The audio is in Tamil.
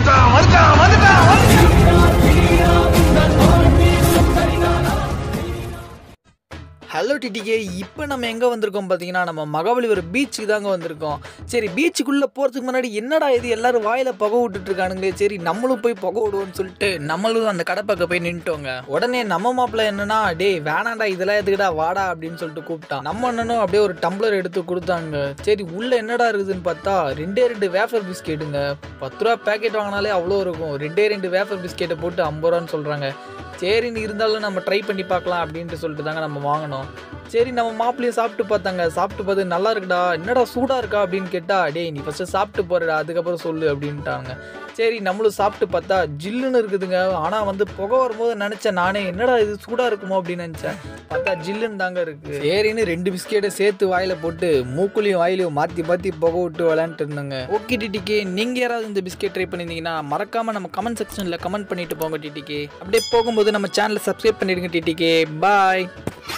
வந்துட்டான் வந்துட்டான் வந்துட்டான் வந்துட்டான் ஹலோ டிடிகே இப்போ நம்ம எங்கே வந்திருக்கோம் பார்த்தீங்கன்னா நம்ம மகாபலிபுரம் பீச்சுக்கு தாங்க வந்திருக்கோம் சரி பீச்சுக்குள்ளே போகிறதுக்கு முன்னாடி என்னடா இது எல்லாரும் வாயில் புகை விட்டுட்டு இருக்கானுங்களே சரி நம்மளும் போய் புகை விடுவோம்னு சொல்லிட்டு நம்மளும் அந்த கடை பக்கம் போய் நின்ட்டோங்க உடனே நம்ம மாப்பிள்ள என்னன்னா டேய் வேணாண்டா இதெல்லாம் எதுக்குடா வாடா அப்படின்னு சொல்லிட்டு கூப்பிட்டான் நம்ம அண்ணனும் அப்படியே ஒரு டம்ளர் எடுத்து கொடுத்தாங்க சரி உள்ள என்னடா இருக்குதுன்னு பார்த்தா ரெண்டே ரெண்டு வேஃபர் பிஸ்கெட்டுங்க பத்து ரூபா பேக்கெட் வாங்கினாலே அவ்வளோ இருக்கும் ரெண்டே ரெண்டு வேஃபர் பிஸ்கெட்டை போட்டு ஐம்பது ரூபான்னு சொல்கிறாங்க சரின்னு இருந்தாலும் நம்ம ட்ரை பண்ணி பார்க்கலாம் அப்படின்ட்டு சொல்லிட்டு தாங்க நம்ம வாங்கினோம் சரி நம்ம மாப்பிள்ளையும் சாப்பிட்டு பார்த்தாங்க சாப்பிட்டு பார்த்து நல்லா இருக்குடா என்னடா சூடாக இருக்கா அப்படின்னு கேட்டா டேய் நீ ஃபஸ்ட்டு சாப்பிட்டு போறடா அதுக்கப்புறம் சொல்லு அப்படின்ட்டாங்க சரி நம்மளும் சாப்பிட்டு பார்த்தா ஜில்லுன்னு இருக்குதுங்க ஆனால் வந்து புகை வரும்போது நினச்சேன் நானே என்னடா இது சூடாக இருக்குமோ அப்படின்னு நினச்சேன் பார்த்தா ஜில்லுன்னு தாங்க இருக்கு சரின்னு ரெண்டு பிஸ்கெட்டை சேர்த்து வாயில் போட்டு மூக்குலையும் வாயிலையும் மாற்றி மாற்றி புகை விட்டு விளையாண்டுட்டு இருந்தாங்க ஓகே டிடிக்கு நீங்கள் யாராவது இந்த பிஸ்கெட் ட்ரை பண்ணியிருந்தீங்கன்னா மறக்காமல் நம்ம கமெண்ட் செக்ஷனில் கமெண்ட் பண்ணிட்டு போங்க டிடிக்கு அப்படியே போகும்போது நம்ம சேனலை சப்ஸ்கிரைப் பண்ணிடுங்க டிடிக்கு பாய்